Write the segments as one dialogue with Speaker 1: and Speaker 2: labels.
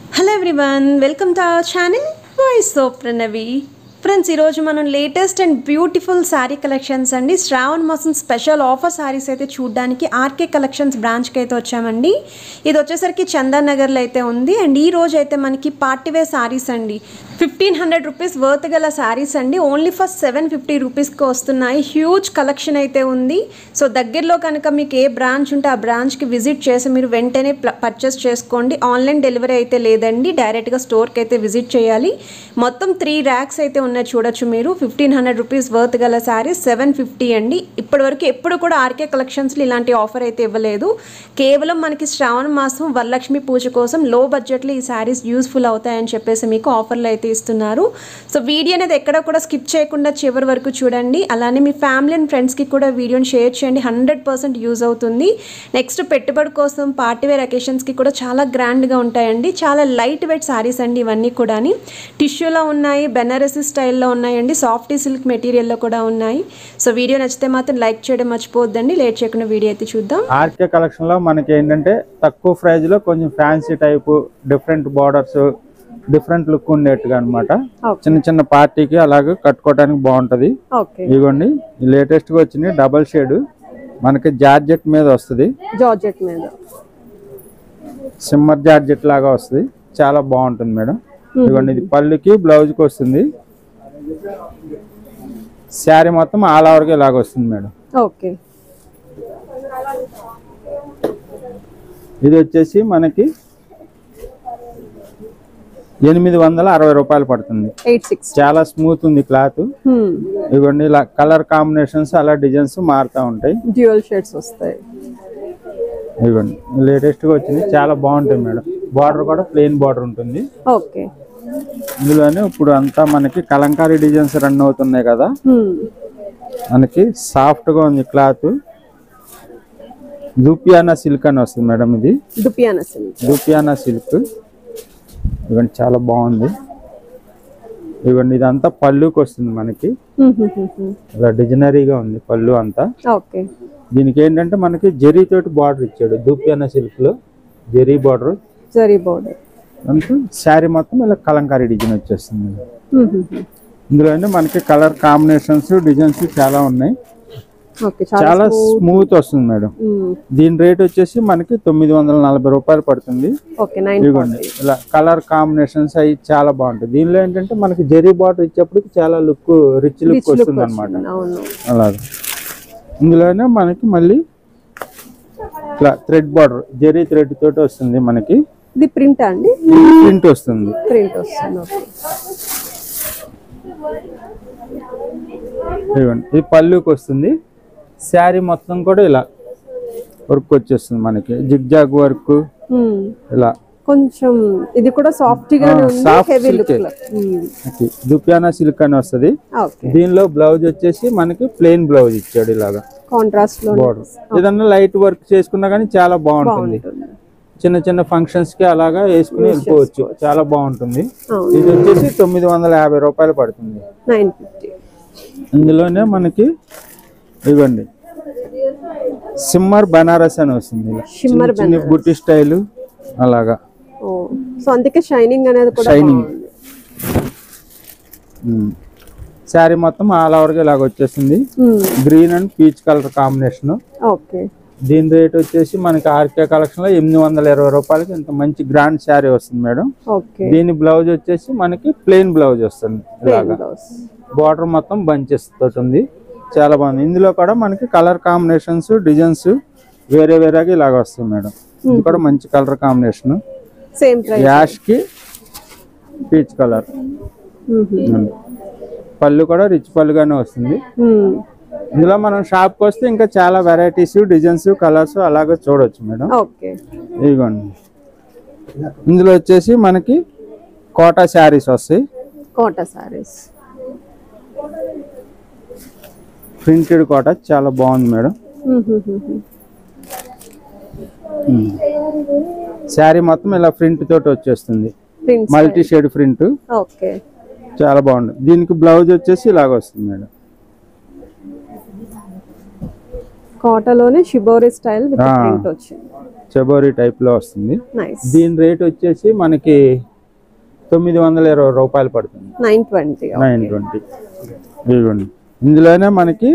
Speaker 1: Hello everyone welcome to our channel voice of Pranavi friends ఈరోజు మనం latest and beautiful sari collections అండి శ్రావణ మాసం special offer saris అయితే చూడడానికి ఆర్కే కలెక్షన్స్ బ్రాంచ్కి అయితే వచ్చామండి ఇది వచ్చేసరికి చందన్ నగర్లో అయితే ఉంది అండ్ ఈ రోజు అయితే మనకి పార్టీవేర్ శారీస్ అండి ఫిఫ్టీన్ హండ్రెడ్ రూపీస్ వర్త్ గల శారీస్ అండి ఓన్లీ ఫర్ సెవెన్ ఫిఫ్టీ రూపీస్కి వస్తున్నాయి హ్యూజ్ కలెక్షన్ అయితే ఉంది సో దగ్గరలో కనుక మీకు ఏ బ్రాంచ్ ఉంటే ఆ బ్రాంచ్కి విజిట్ చేసి మీరు వెంటనే పర్చేస్ చేసుకోండి ఆన్లైన్ డెలివరీ అయితే లేదండి డైరెక్ట్గా స్టోర్కి అయితే విజిట్ చేయాలి మొత్తం త్రీ ర్యాక్స్ అయితే ఉన్నాయి చూడొచ్చు మీరు ఫిఫ్టీన్ హండ్రెడ్ రూపీస్ వర్త్ గల శారీస్ సెవెన్ ఫిఫ్టీ అండి ఇప్పటివరకు ఎప్పుడు కూడా ఆర్కే కలెక్షన్స్లో ఇలాంటి ఆఫర్ అయితే ఇవ్వలేదు కేవలం మనకి శ్రావణ మాసం వరలక్ష్మి పూజ కోసం లో బడ్జెట్లో ఈ శారీస్ యూస్ఫుల్ అవుతాయని చెప్పేసి మీకు ఆఫర్లు అయితే ఇస్తున్నారు సో వీడియో అనేది ఎక్కడ కూడా స్కిప్ చేయకుండా చివరి వరకు చూడండి అలానే మీ ఫ్యామిలీ అండ్ ఫ్రెండ్స్కి కూడా వీడియోని షేర్ చేయండి హండ్రెడ్ పర్సెంట్ యూజ్ అవుతుంది నెక్స్ట్ పెట్టుబడి కోసం పార్టీవేర్ అకేషన్స్కి కూడా చాలా గ్రాండ్గా ఉంటాయండి చాలా లైట్ వెయిట్ శారీస్ అండి ఇవన్నీ కూడా టిష్యూలో ఉన్నాయి బెనారసీ స్టైల్లో ఉన్నాయండి సాఫ్టీ సిల్క్ మెటీరియల్లో కూడా ఉన్నాయి సో వీడియో నచ్చితే మాత్రం లైక్ చేయడం మర్చిపోవద్దండి లేట్ చేయకుండా వీడియో అయితే చూద్దాం
Speaker 2: ఆర్కే కలెక్షన్ లో మనకి ఏంటంటే తక్కువ ప్రైజ్ లో కొంచెం fancy type different borders different look ఉండేట్టుగా అనమాట
Speaker 1: Okay.
Speaker 2: చిన్న చిన్న పార్టీకి అలాగే కట్టుకోవడానికి బాగుంటది
Speaker 1: ఓకే
Speaker 2: ఇదిగోండి లేటెస్ట్ గా వచ్చింది డబల్ షేడ్ మనకి జార్జెట్ మీద వస్తుంది
Speaker 1: జార్జెట్ మీద
Speaker 2: సిమ్మర్ జార్జెట్ లాగా వస్తుంది చాలా బాగుంటుంది మేడం ఇదిగోండి ఇది పళ్ళుకి బ్లౌజ్ కి వస్తుంది శారీ మొత్తం ఆల్ ఓవర్ గా ఇలాగ వస్తుంది మేడం
Speaker 1: ఓకే
Speaker 2: ఇది వచ్చేసి మనకి ఎనిమిది వందల అరవై రూపాయలు పడుతుంది
Speaker 1: ఎయిట్ సిక్స్
Speaker 2: చాలా స్మూత్ ఉంది క్లాత్ ఇవ్వండి ఇలా కలర్ కాంబినేషన్స్ అలా డిజైన్స్ మారుతూ ఉంటాయి
Speaker 1: డ్యూయల్ షేడ్స్ వస్తాయి
Speaker 2: ఇవ్వండి లేటెస్ట్ గా వచ్చింది చాలా బాగుంటాయి మేడం బార్డర్ కూడా ప్లెయిన్ బార్డర్ ఉంటుంది
Speaker 1: ఓకే
Speaker 2: ఇందులోనే ఇప్పుడు అంతా మనకి కలంకారీ డిజైన్స్ రన్ అవుతున్నాయి కదా మనకి సాఫ్ట్ గా ఉంది క్లాత్ దూపియానా సిల్క్ అని వస్తుంది మేడం ఇది
Speaker 1: దుపియానా సిల్క్
Speaker 2: దూపియానా సిల్క్ ఇవ్వండి చాలా బాగుంది ఇవ్వండి ఇదంతా పళ్ళుకి వస్తుంది మనకి ఇలా డిజనరీగా ఉంది పళ్ళు అంతా
Speaker 1: ఓకే
Speaker 2: దీనికి ఏంటంటే మనకి జరీ తోటి బార్డర్ ఇచ్చాడు దూపియానా సిల్క్ లో జరీ బార్డర్
Speaker 1: జరీ బోర్డర్
Speaker 2: అంతా శారీ మొత్తం ఇలా కలంకారీ డిజైన్ వచ్చేస్తుంది ఇందులో మనకి కలర్ కాంబినేషన్స్ డిజైన్స్ చాలా ఉన్నాయి
Speaker 1: ఓకే
Speaker 2: చాలా స్మూత్ వస్తుంది మేడం దీని రేట్ వచ్చేసి మనకి తొమ్మిది వందల నలభై రూపాయలు పడుతుంది
Speaker 1: ఓకే నైన్
Speaker 2: ఇదిగోండి ఇలా కలర్ కాంబినేషన్స్ అవి చాలా బాగుంటాయి దీనిలో ఏంటంటే మనకి జరీ బార్డర్ ఇచ్చేప్పటికి చాలా లుక్ రిచ్ లుక్ వస్తుంది అనమాట
Speaker 1: అవును
Speaker 2: అలాగే ఇందులోనే మనకి మళ్ళీ ఇట్లా థ్రెడ్ బార్డర్ జరీ థ్రెడ్ తోటి వస్తుంది మనకి
Speaker 1: ఇది ప్రింట్ అండి
Speaker 2: ప్రింట్ వస్తుంది
Speaker 1: ప్రింట్ వస్తుంది ఓకే
Speaker 2: ఇదిగోండి ఇది పళ్ళుకి వస్తుంది శారీ మొత్తం కూడా ఇలా వర్క్ వచ్చేస్తుంది మనకి జిగ్జాగ్ వర్క్ ఇలా
Speaker 1: కొంచెం ఇది కూడా సాఫ్ట్ గానే
Speaker 2: ఆ,
Speaker 1: ఉంది
Speaker 2: soft
Speaker 1: హెవీ లుక్
Speaker 2: silk. దుపియానా సిల్క్ అని వస్తుంది
Speaker 1: ఓకే
Speaker 2: దీనిలో బ్లౌజ్ వచ్చేసి మనకి ప్లెయిన్ బ్లౌజ్ ఇచ్చాడు ఇలాగా
Speaker 1: కాంట్రాస్ట్ లో
Speaker 2: బార్డర్ ఏదన్నా లైట్ వర్క్ చేసుకున్నా కానీ చాలా బాగుంటుంది
Speaker 1: ఉంటుంది
Speaker 2: చిన్న చిన్న ఫంక్షన్స్ కి అలాగా వేసుకుని వెళ్ళిపోవచ్చు చాలా బాగుంటుంది
Speaker 1: అవును
Speaker 2: ఇది వచ్చేసి తొమ్మిది వందల యాభై రూపాయలు పడుతుంది
Speaker 1: నైన్ ఫిఫ్టీ
Speaker 2: ఇందులోనే మనకి ఇవ్వండి సిమ్మర్ బనారస్ అని వస్తుంది ఇలా.
Speaker 1: షిమ్మర్
Speaker 2: చిన్న చిన్న బుట్టి స్టైల్ అలాగా
Speaker 1: ఓ సో అందుకే షైనింగ్ అనేది కూడా
Speaker 2: Shining.
Speaker 1: బాగుంది
Speaker 2: శారీ మొత్తం ఆల్ ఓవర్ గా ఇలాగ వచ్చేసింది green and peach colour combination
Speaker 1: okay
Speaker 2: దీని రేట్ వచ్చేసి మనకి ఆర్కే కలెక్షన్ లో ఎనిమిది వందల ఇరవై రూపాయలకి ఇంత మంచి గ్రాండ్ శారీ వస్తుంది మేడం
Speaker 1: ఓకే
Speaker 2: దీని బ్లౌజ్ వచ్చేసి మనకి ప్లెయిన్ బ్లౌజ్ వస్తుంది ఇలాగా బార్డర్ మొత్తం బంచెస్ తోటి ఉంది చాలా బాగుంది ఇందులో కూడా మనకి కలర్ కాంబినేషన్స్ డిజైన్స్ వేరే వేరేగా ఇలాగ వస్తాయి మేడం ఇది కూడా మంచి colour combination
Speaker 1: same price
Speaker 2: ash కి పీచ్ కలర్ పళ్ళు కూడా రిచ్ పళ్ళుగానే వస్తుంది ఇందులో మనం షాప్కి వస్తే ఇంకా చాలా వెరైటీస్ డిజైన్స్ కలర్స్ అలాగే చూడొచ్చు మేడం
Speaker 1: ఓకే
Speaker 2: ఇదిగోండి ఇందులో వచ్చేసి మనకి కోటా శారీస్ వస్తాయి
Speaker 1: కోట సారీస్
Speaker 2: ప్రింటెడ్ కోట చాలా బాగుంది మేడం శారీ మొత్తం ఇలా ప్రింట్ తోటి వచ్చేస్తుంది
Speaker 1: prints
Speaker 2: multi shade print
Speaker 1: okay
Speaker 2: చాలా బాగుంది దీనికి బ్లౌజ్ వచ్చేసి ఇలాగ వస్తుంది మేడం
Speaker 1: కోటలోనే షిబోరి స్టైల్ విత్
Speaker 2: ఆ.
Speaker 1: ప్రింట్ వచ్చింది
Speaker 2: చెబోరీ టైప్ లో వస్తుంది
Speaker 1: నైస్
Speaker 2: దీని రేట్ వచ్చేసి మనకి తొమ్మిది వందల ఇరవై రూపాయలు పడుతుంది
Speaker 1: నైన్ ట్వంటీ
Speaker 2: నైన్ ట్వంటీ ఇదిగోండి ఇందులోనే మనకి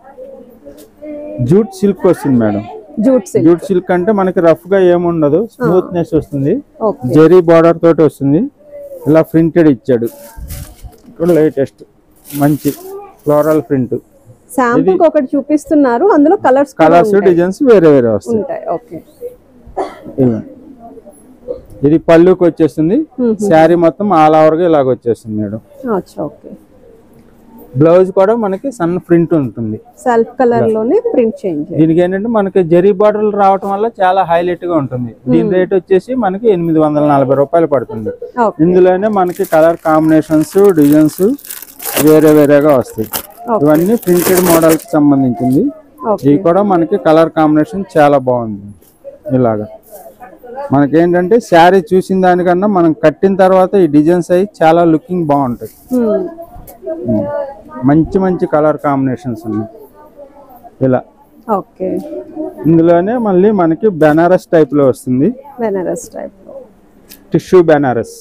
Speaker 2: జూట్ సిల్క్ వస్తుంది madam
Speaker 1: jute silk
Speaker 2: jute silk అంటే మనకి రఫ్ గా ఏముండదు స్మూత్నెస్ వస్తుంది
Speaker 1: ఓకే
Speaker 2: జెరీ బార్డర్ తోటి వస్తుంది ఇలా ప్రింటెడ్ ఇచ్చాడు ఇక్కడ లేటెస్ట్ మంచి ఫ్లోరల్ ప్రింట్
Speaker 1: శాంపుల్ ఒకటి చూపిస్తున్నారు అందులో కలర్స్
Speaker 2: కలర్స్ డిజైన్స్ వేరే వేరే వస్తాయి
Speaker 1: ఉంటాయి ఓకే
Speaker 2: ఇదిగోండి. ఇది పళ్ళుకి వచ్చేస్తుంది శారీ మొత్తం ఆల్ ఓవర్ గా ఇలాగ వచ్చేస్తుంది మేడం
Speaker 1: అచ్చా ఓకే
Speaker 2: బ్లౌజ్ కూడా మనకి సన్న ప్రింట్ ఉంటుంది
Speaker 1: సెల్ఫ్ కలర్ లోనే ప్రింట్ చేంజ్
Speaker 2: దీనికి ఏంటంటే మనకి జరీ బార్డర్లు రావటం వల్ల చాలా హైలైట్ గా ఉంటుంది దీని రేట్ వచ్చేసి మనకి ఎనిమిది వందల నలభై రూపాయలు పడుతుంది
Speaker 1: ఓకే
Speaker 2: ఇందులోనే మనకి కలర్ కాంబినేషన్స్ డిజైన్స్ వేరే వేరేగా వస్తాయి
Speaker 1: Okay.
Speaker 2: ఇవన్నీ ప్రింటెడ్ మోడల్ కి సంబంధించింది
Speaker 1: ఓకే
Speaker 2: ఇవి కూడా మనకి కలర్ కాంబినేషన్ చాలా బాగుంది ఇలాగా మనకేంటంటే శారీ చూసిన దానికన్నా మనం కట్టిన తర్వాత ఈ డిజైన్స్ అయి చాలా లుకింగ్ బాగుంటాయి ఉమ్. మంచి మంచి కలర్ కాంబినేషన్స్ ఉన్నాయి ఇలా
Speaker 1: ఓకే
Speaker 2: ఇందులోనే మళ్ళీ మనకి బెనారస్ టైప్ లో వస్తుంది
Speaker 1: Banaras type
Speaker 2: tissue Banaras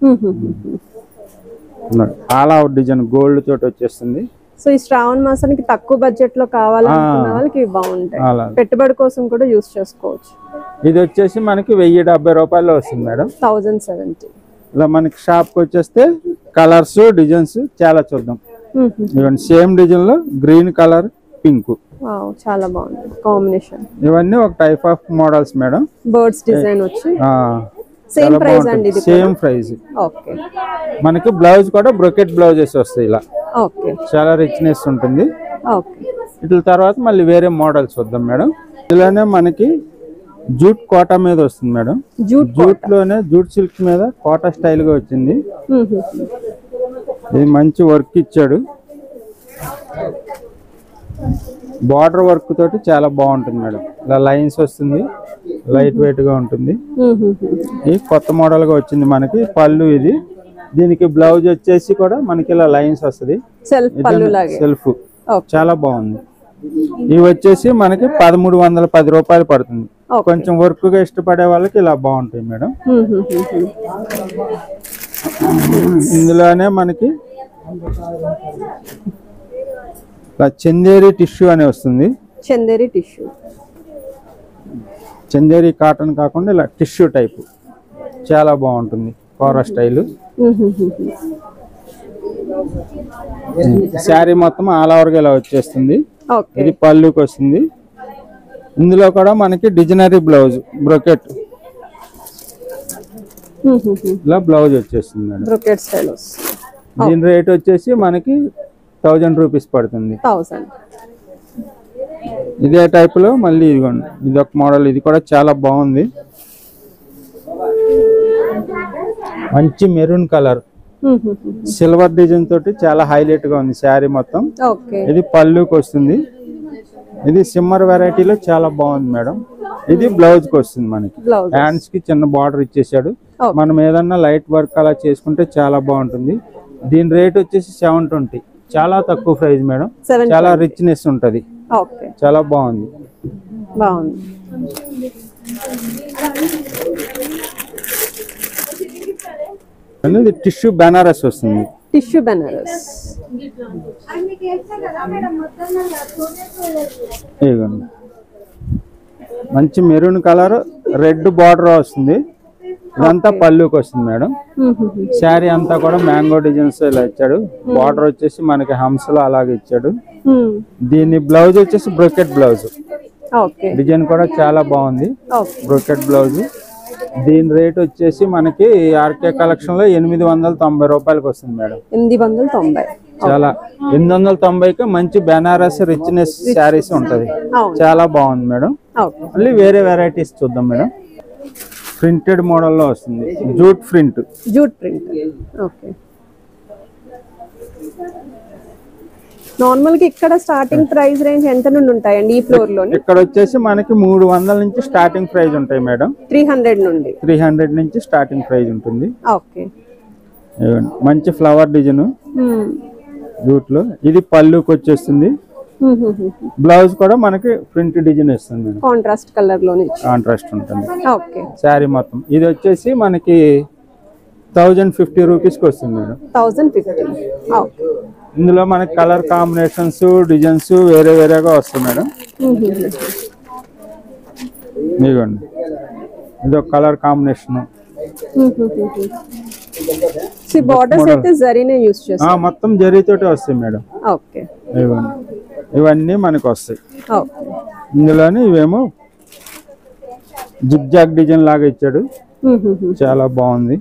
Speaker 2: all out design gold తోటి వచ్చేస్తుంది
Speaker 1: సో ఈ శ్రావణ మాసానికి తక్కువ బడ్జెట్ లో కావాలనుకున్న
Speaker 2: ఆ.
Speaker 1: వాళ్ళకి ఇవి బాగుంటాయి
Speaker 2: అలా
Speaker 1: పెట్టుబడి కోసం కూడా యూస్ చేసుకోవచ్చు
Speaker 2: ఇది వచ్చేసి మనకి వెయ్యి డెబ్బై రూపాయలు వస్తుంది మేడం
Speaker 1: థౌజండ్ సెవెంటీ
Speaker 2: ఇలా మనకి షాప్కి వచ్చేస్తే కలర్స్ డిజైన్స్ చాలా చూద్దాం ఇవన్నీ సేమ్ డిజైన్ లో గ్రీన్ కలర్ పింక్
Speaker 1: చాలా బాగుంది కాంబినేషన్
Speaker 2: ఇవన్నీ ఒక type of models madam
Speaker 1: birds design వచ్చి సేమ్ ప్రైస్ అండి ఇది
Speaker 2: సేమ్ ప్రైస్
Speaker 1: ఓకే
Speaker 2: మనకి బ్లౌజ్ కూడా బ్రొకెట్ బ్లౌజెస్ వస్తాయి ఇలా
Speaker 1: ఓకే
Speaker 2: చాలా రిచ్నెస్ ఉంటుంది
Speaker 1: ఓకే
Speaker 2: ఇట్ల తర్వాత మళ్ళీ వేరే మోడల్స్ వద్దాం మేడం ఇలానే మనకి జూట్ కోటా మీద వస్తుంది మేడం
Speaker 1: జూట్
Speaker 2: జూట్ లోనే జూట్ సిల్క్ మీద కోటా స్టైల్ గా వచ్చింది ఇది మంచి వర్క్ ఇచ్చాడు బార్డర్ వర్క్ తోటి చాలా బాగుంటుంది మేడం ఇలా లైన్స్ వస్తుంది లైట్ వెయిట్ గా ఉంటుంది ఇది కొత్త మోడల్ గా వచ్చింది మనకి పళ్ళు ఇది దీనికి బ్లౌజ్ వచ్చేసి కూడా మనకి ఇలా లైన్స్ వస్తుంది
Speaker 1: సెల్ఫ్ పళ్ళు లాగే
Speaker 2: సెల్ఫ్
Speaker 1: ఓకే
Speaker 2: చాలా బాగుంది ఇవి వచ్చేసి మనకి పదమూడు వందల పది రూపాయలు పడుతుంది
Speaker 1: ఓకే
Speaker 2: కొంచెం వర్క్ గా ఇష్టపడే వాళ్ళకి ఇలా బాగుంటాయి మేడం ఇందులోనే మనకి ఇలా చందేరి టిష్యూ అని వస్తుంది
Speaker 1: చందేరి టిష్యూ
Speaker 2: చందేరి కాటన్ కాకుండా ఇలా టిష్యూ టైప్ చాలా బాగుంటుంది కోరా స్టైల్ శారీ మొత్తం ఆల్ ఓవర్ గా ఇలా వచ్చేస్తుంది
Speaker 1: ఓకే
Speaker 2: ఇది పళ్ళుకి వస్తుంది ఇందులో కూడా మనకి డిజనరీ బ్లౌజ్ బ్రొకెట్ ఇలా బ్లౌజ్ వచ్చేస్తుంది మేడం
Speaker 1: బ్రొకెట్ స్టైల్ వస్తుంది
Speaker 2: దీని రేట్ వచ్చేసి మనకి థౌజండ్ రూపీస్ పడుతుంది
Speaker 1: థౌసండ్
Speaker 2: ఇదే టైప్ లో మళ్ళీ ఇదిగోండి ఇది ఒక మోడల్ ఇది కూడా చాలా బాగుంది మంచి మెరూన్ కలర్ సిల్వర్ డిజైన్ తోటి చాలా హైలైట్ గా ఉంది శారీ మొత్తం
Speaker 1: ఓకే
Speaker 2: ఇది పళ్ళుకి వస్తుంది ఇది సిమ్మర్ వెరైటీలో చాలా బాగుంది మేడం ఇది బ్లౌజ్ కి వస్తుంది మనకి
Speaker 1: బ్లౌజ్
Speaker 2: హ్యాండ్స్ కి చిన్న బార్డర్ ఇచ్చేసాడు
Speaker 1: Okay.
Speaker 2: మనం ఏదన్నా లైట్ వర్క్ అలా చేసుకుంటే చాలా బాగుంటుంది దీని రేట్ వచ్చేసి సెవెన్ ట్వంటీ చాలా తక్కువ ప్రైస్ మేడం
Speaker 1: సెవెన్
Speaker 2: చాలా రిచ్నెస్ ఉంటది
Speaker 1: ఓకే
Speaker 2: చాలా బాగుంది
Speaker 1: బాగుంది
Speaker 2: అనేది టిష్యూ బెనారస్ వస్తుంది
Speaker 1: టిష్యూ బెనారస్
Speaker 2: ఇదిగోండి మంచి మెరూన్ కలర్ రెడ్ బార్డర్ వస్తుంది ఇదంతా పళ్ళుకి వస్తుంది మేడం శారీ అంతా కూడా మ్యాంగో డిజైన్స్ ఇలా ఇచ్చాడు బార్డర్ వచ్చేసి మనకి హంసలో అలాగే ఇచ్చాడు దీని బ్లౌజ్ వచ్చేసి బ్రొకెట్ బ్లౌజ్
Speaker 1: ఓకే
Speaker 2: డిజైన్ కూడా చాలా బాగుంది
Speaker 1: ఓకే
Speaker 2: బ్రొకెట్ బ్లౌజ్ దీని రేట్ వచ్చేసి మనకి ఆర్కే కలెక్షన్ లో ఎనిమిది వందల తొంభై రూపాయలకి వస్తుంది మేడం
Speaker 1: ఎనిమిది వందల తొంభై
Speaker 2: చాలా ఎనిమిది వందల తొంభైకి మంచి బెనారస్ రిచ్నెస్ శారీస్ ఉంటది
Speaker 1: అవును
Speaker 2: చాలా బాగుంది మేడం
Speaker 1: ఓకే
Speaker 2: మళ్ళీ వేరే వెరైటీస్ చూద్దాం మేడం ప్రింటెడ్ మోడల్లో వస్తుంది jute print
Speaker 1: jute print okay normal గా ఇక్కడ స్టార్టింగ్ ప్రైస్ రేంజ్ ఎంత నుండి ఉంటాయండి ఈ ఫ్లోర్ లోని
Speaker 2: ఇక్కడ వచ్చేసి మనకి మూడు వందల నుంచి స్టార్టింగ్ ప్రైస్ ఉంటాయి మేడం
Speaker 1: త్రీ హండ్రెడ్ నుండి
Speaker 2: త్రీ హండ్రెడ్ నుంచి స్టార్టింగ్ ప్రైస్ ఉంటుంది
Speaker 1: ఓకే
Speaker 2: ఇదిగోండి. మంచి ఫ్లవర్ డిజైన్ జూట్ లో ఇది పళ్ళుకి వచ్చేస్తుంది బ్లౌజ్ కూడా మనకి ప్రింట్ డిజైన్ ఇస్తుంది మేడం
Speaker 1: కాంట్రాస్ట్ కలర్ లోనే
Speaker 2: కాంట్రాస్ట్ ఉంటుంది
Speaker 1: ఓకే
Speaker 2: శారీ మొత్తం ఇది వచ్చేసి మనకి థౌజండ్ ఫిఫ్టీ రూపీస్కి వస్తుంది మేడం
Speaker 1: థౌజండ్ ఫిఫ్టీ ఓకే
Speaker 2: ఇందులో మనకి కలర్ కాంబినేషన్స్ డిజైన్స్ వేరే వేరేగా వస్తాయి మేడం ఇదిగోండి ఇది ఒక కలర్ కాంబినేషన్
Speaker 1: బార్డర్స్ అయితే జరీనే యూస్ చేస్తాం
Speaker 2: మొత్తం జరీతోటి వస్తాయి మేడం
Speaker 1: ఓకే
Speaker 2: ఇవ్వండి ఇవన్నీ మనకు వస్తాయి
Speaker 1: ఓకే
Speaker 2: ఇందులోని ఇవేమో జిగ్ జాగ్ డిజైన్ లాగా ఇచ్చాడు చాలా బాగుంది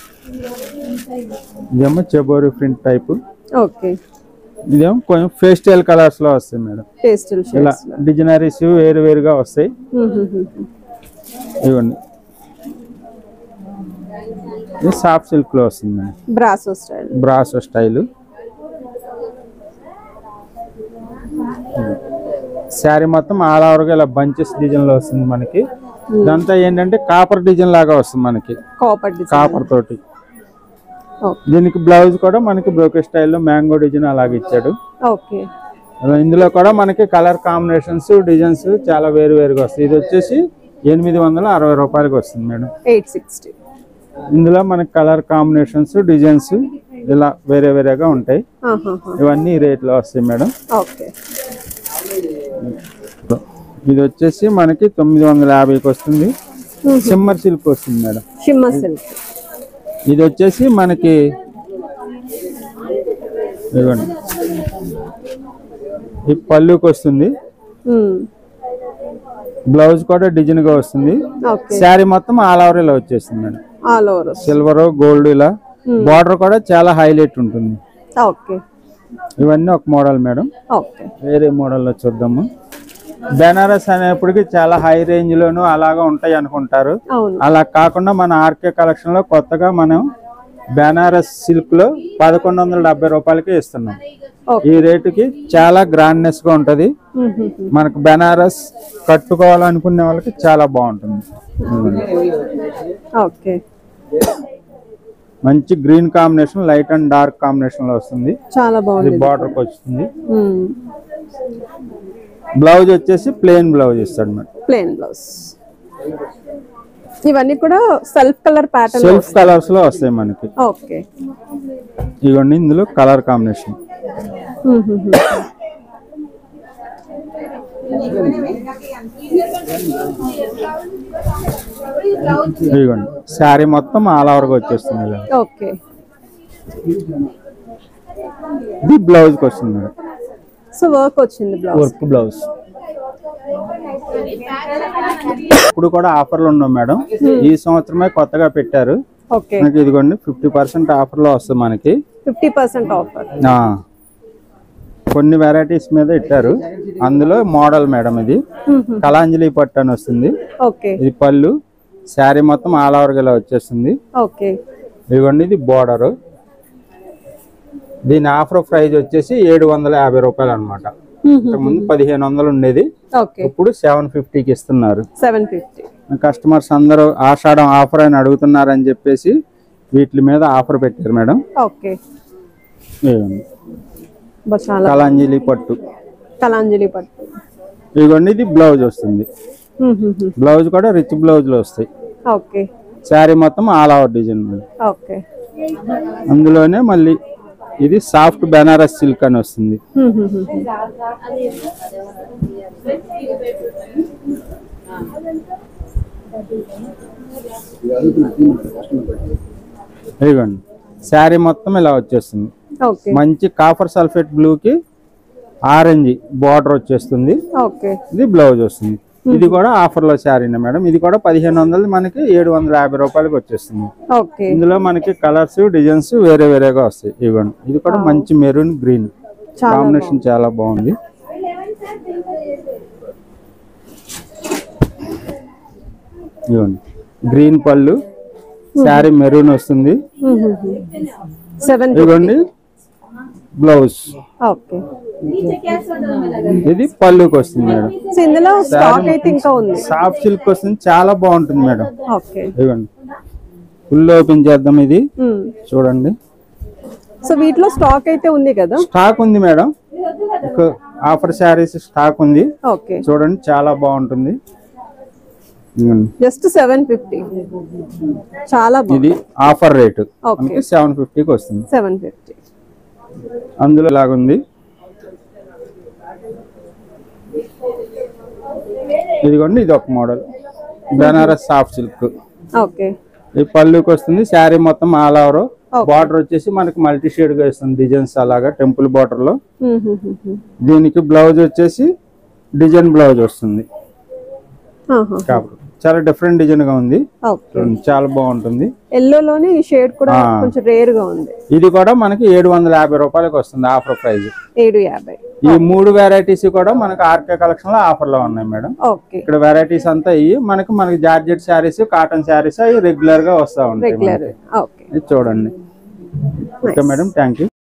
Speaker 2: ఇదేమో చెబోరి ప్రింట్ టైప్
Speaker 1: ఓకే
Speaker 2: ఇదేమో కొంచెం ఫేస్టల్ కలర్స్ లో వస్తాయి మేడం
Speaker 1: పేస్టల్
Speaker 2: ఇలా
Speaker 1: షేడ్స్
Speaker 2: డిజైనరీస్ వేరు వేరుగా వస్తాయి ఇవ్వండి ఇది సాఫ్ట్ సిల్క్ లో వస్తుంది madam
Speaker 1: brasso style
Speaker 2: brasso style sari మొత్తం ఆల్ ఓవర్ గా ఇలా బంచెస్ డిజైన్ లో వస్తుంది మనకి ఇదంతా ఏంటంటే కాపర్ డిజైన్ లాగా వస్తుంది మనకి
Speaker 1: కాపర్ డిజైన్
Speaker 2: కాపర్ తోటి
Speaker 1: ఓకే
Speaker 2: దీనికి బ్లౌజ్ కూడా మనకి బ్రోకెట్ స్టైల్లో మ్యాంగో డిజైన్ అలాగే ఇచ్చాడు
Speaker 1: ఓకే
Speaker 2: అలా ఇందులో కూడా మనకి కలర్ కాంబినేషన్స్ డిజైన్స్ చాలా వేరు వేరుగా వస్తాయి ఇది వచ్చేసి ఎనిమిది వందల అరవై రూపాయలకి వస్తుంది మేడం
Speaker 1: ఎయిట్ సిక్స్టీ
Speaker 2: ఇందులో మనకి కలర్ కాంబినేషన్స్ డిజైన్స్ ఇలా వేరే వేరేగా ఉంటాయి ఇవన్నీ ఈ రేట్లో వస్తాయి మేడం
Speaker 1: ఓకే
Speaker 2: ఇది వచ్చేసి మనకి తొమ్మిది వందల యాభైకి వస్తుంది సిమ్మర్ సిల్క్ వస్తుంది మేడం
Speaker 1: షిమ్మర్ సిల్క్
Speaker 2: ఇది వచ్చేసి మనకి ఇదిగోండి ఈ పళ్ళుకి వస్తుంది బ్లౌజ్ కూడా డిజైన్ గా వస్తుంది
Speaker 1: ఓకే
Speaker 2: శారీ మొత్తం ఆల్ ఓవర్ ఇలా వచ్చేస్తుంది madam
Speaker 1: all over
Speaker 2: silver gold ఇలా బార్డర్ కూడా చాలా హైలైట్ ఉంటుంది
Speaker 1: ఓకే
Speaker 2: ఇవన్నీ ఒక మోడల్ మేడం
Speaker 1: ఓకే
Speaker 2: వేరే మోడల్లో చూద్దాము బెనారస్ అనేప్పటికి చాలా హై రేంజ్ లోను అలాగా ఉంటాయి అనుకుంటారు
Speaker 1: అవును
Speaker 2: అలా కాకుండా మన ఆర్కే కలెక్షన్ లో కొత్తగా మనం బెనారస్ సిల్క్ లో పదకొండు వందల డెబ్బై రూపాయలకి ఇస్తున్నాం
Speaker 1: ఓకే
Speaker 2: ఈ రేటుకి చాలా గ్రాండ్నెస్ గా ఉంటది మనకు బెనారస్ కట్టుకోవాలనుకునే వాళ్ళకి చాలా బాగుంటుంది
Speaker 1: ఓకే
Speaker 2: మంచి green combination light and dark combination లో వస్తుంది
Speaker 1: చాలా
Speaker 2: ఇది
Speaker 1: బాగుంది
Speaker 2: బార్డర్ కి వస్తుంది
Speaker 1: మ్మ్.
Speaker 2: బ్లౌజ్ వచ్చేసి ప్లెయిన్ బ్లౌజ్ ఇస్తాడు మేడం
Speaker 1: ప్లెయిన్ బ్లౌజ్ ఇవన్నీ కూడా self colour pattern
Speaker 2: self colours లో వస్తాయి మనకి
Speaker 1: ఓకే
Speaker 2: ఇవన్నీ ఇందులో కలర్ కాంబినేషన్ ఇదిగోండి శారీ మొత్తం ఆల్ ఓవర్గా వచ్చేస్తుంది ఇలా.
Speaker 1: ఓకే
Speaker 2: ఇది బ్లౌజ్ కి వస్తుంది మేడం
Speaker 1: సో వర్క్ వచ్చింది బ్లౌజ్
Speaker 2: వర్క్ బ్లౌజ్ ఇప్పుడు కూడా ఆఫర్లు ఉన్నాం మేడం ఈ సంవత్సరమే కొత్తగా పెట్టారు
Speaker 1: ఓకే
Speaker 2: మనకి ఇదిగోండి ఫిఫ్టీ పర్సెంట్ ఆఫర్ లో వస్తుంది మనకి
Speaker 1: ఫిఫ్టీ పర్సెంట్ ఆఫర్
Speaker 2: ఆ. కొన్ని వెరైటీస్ మీద ఇట్టారు అందులో మోడల్ మేడం ఇది కలాంజలి పట్టు అని వస్తుంది
Speaker 1: ఓకే
Speaker 2: ఇది పళ్ళు శారీ మొత్తం ఆల్ ఓవర్ ఇలా వచ్చేస్తుంది
Speaker 1: ఓకే
Speaker 2: ఇదిగోండి ఇది బోర్డర్ దీని ఆఫర్ ప్రైస్ వచ్చేసి ఏడు వందల యాభై రూపాయలు అనమాట ముందు పదిహేను వందలు ఉండేది
Speaker 1: ఓకే
Speaker 2: ఇప్పుడు సెవెన్ ఫిఫ్టీకి ఇస్తున్నారు
Speaker 1: సెవెన్ ఫిఫ్టీ
Speaker 2: కస్టమర్స్ అందరూ ఆషాఢం ఆఫర్ అని అడుగుతున్నారని చెప్పేసి వీటి మీద ఆఫర్ పెట్టారు మేడం
Speaker 1: ఓకే
Speaker 2: ఇదిగోండి.
Speaker 1: బా చాలా
Speaker 2: కలాంజలి పట్టు
Speaker 1: కలాంజలి పట్టు
Speaker 2: ఇదిగోండి ఇది బ్లౌజ్ వస్తుంది బ్లౌజ్ కూడా రిచ్ బ్లౌజ్ లో వస్తాయి
Speaker 1: ఓకే
Speaker 2: శారీ మొత్తం all over design madam
Speaker 1: okay
Speaker 2: అందులోనే మళ్ళీ ఇది సాఫ్ట్ బెనారస్ సిల్క్ అని వస్తుంది ఇదిగోండి శారీ మొత్తం ఇలా వచ్చేస్తుంది
Speaker 1: ఓకే
Speaker 2: మంచి కాఫర్ సల్ఫేట్ బ్లూ కి ఆరెంజ్ బార్డర్ వచ్చేస్తుంది
Speaker 1: ఓకే
Speaker 2: ఇది బ్లౌజ్ వస్తుంది ఇది కూడా ఆఫర్ లో శారీనే మేడం ఇది కూడా పదిహేను వందలు మనకి ఏడు వందల యాభై రూపాయలకి వచ్చేస్తుంది
Speaker 1: ఓకే
Speaker 2: ఇందులో మనకి కలర్స్ డిజైన్స్ వేరే వేరేగా వస్తాయి ఇవ్వండి ఇది కూడా మంచి మెరూన్ గ్రీన్
Speaker 1: చాలా
Speaker 2: కాంబినేషన్ చాలా బాగుంది ఇవ్వండి గ్రీన్ పళ్ళు శారీ మెరూన్ వస్తుంది
Speaker 1: సెవెన్
Speaker 2: ఇవ్వండి బ్లౌజ్
Speaker 1: ఓకే
Speaker 2: ఇది పళ్ళుకి వస్తుంది మేడం
Speaker 1: సో ఇందులో స్టాక్ అయితే ఇంకా ఉంది
Speaker 2: సాఫ్ట్ సిల్క్ వస్తుంది చాలా బాగుంటుంది మేడం
Speaker 1: ఓకే
Speaker 2: ఇవ్వండి ఫుల్ ఓపెన్ చేద్దాం ఇది చూడండి
Speaker 1: సో వీటిలో స్టాక్ అయితే ఉంది కదా
Speaker 2: స్టాక్ ఉంది మేడం ఒక ఆఫర్ శారీస్ స్టాక్ ఉంది
Speaker 1: ఓకే
Speaker 2: చూడండి చాలా బాగుంటుంది ఇదిగోండి.
Speaker 1: జస్ట్ సెవెన్ ఫిఫ్టీ చాలా బాగుంది
Speaker 2: ఇది ఆఫర్ రేటు
Speaker 1: Okay.
Speaker 2: మనకి సెవెన్ ఫిఫ్టీకి వస్తుంది
Speaker 1: సెవెన్ ఫిఫ్టీ
Speaker 2: అందులో లాగుంది ఇదిగోండి ఇది ఒక model Banaras soft silk
Speaker 1: okay
Speaker 2: ఈ పళ్ళుకి వస్తుంది శారీ మొత్తం ఆల్ ఓవర్
Speaker 1: Okay.
Speaker 2: బార్డర్ వచ్చేసి మనకి మల్టీ షేడ్ గా ఇస్తుంది డిజైన్స్ అలాగా టెంపుల్ బార్డర్ లో
Speaker 1: Mm-hmm.
Speaker 2: దీనికి బ్లౌజ్ వచ్చేసి డిజైన్ బ్లౌజ్ వస్తుంది కాబట్టి చాలా డిఫరెంట్ డిజైన్ గా ఉంది
Speaker 1: ఓకే
Speaker 2: చూడండి, చాలా బాగుంటుంది
Speaker 1: ఎల్లోలోనే ఈ షేడ్ కూడా
Speaker 2: ఆ.
Speaker 1: కొంచెం రేర్ గా ఉంది
Speaker 2: ఇది కూడా మనకి ఏడు వందల యాభై రూపాయలకి వస్తుంది ఆఫర్ ప్రైస్
Speaker 1: ఏడు యాభై
Speaker 2: ఈ మూడు వెరైటీస్ కూడా మనకి ఆర్కే కలెక్షన్ లో ఆఫర్ లో ఉన్నాయి మేడం
Speaker 1: ఓకే
Speaker 2: ఇక్కడ వెరైటీస్ అంతా ఇవి మనకి మనకి జార్జెట్ శారీస్ కాటన్ శారీస్ అవి రెగ్యులర్ గా వస్తా ఉంటాయి
Speaker 1: రెగ్యులర్
Speaker 2: మనకి.
Speaker 1: ఓకే
Speaker 2: ఇది చూడండి ఓకే మేడం థ్యాంక్ యూ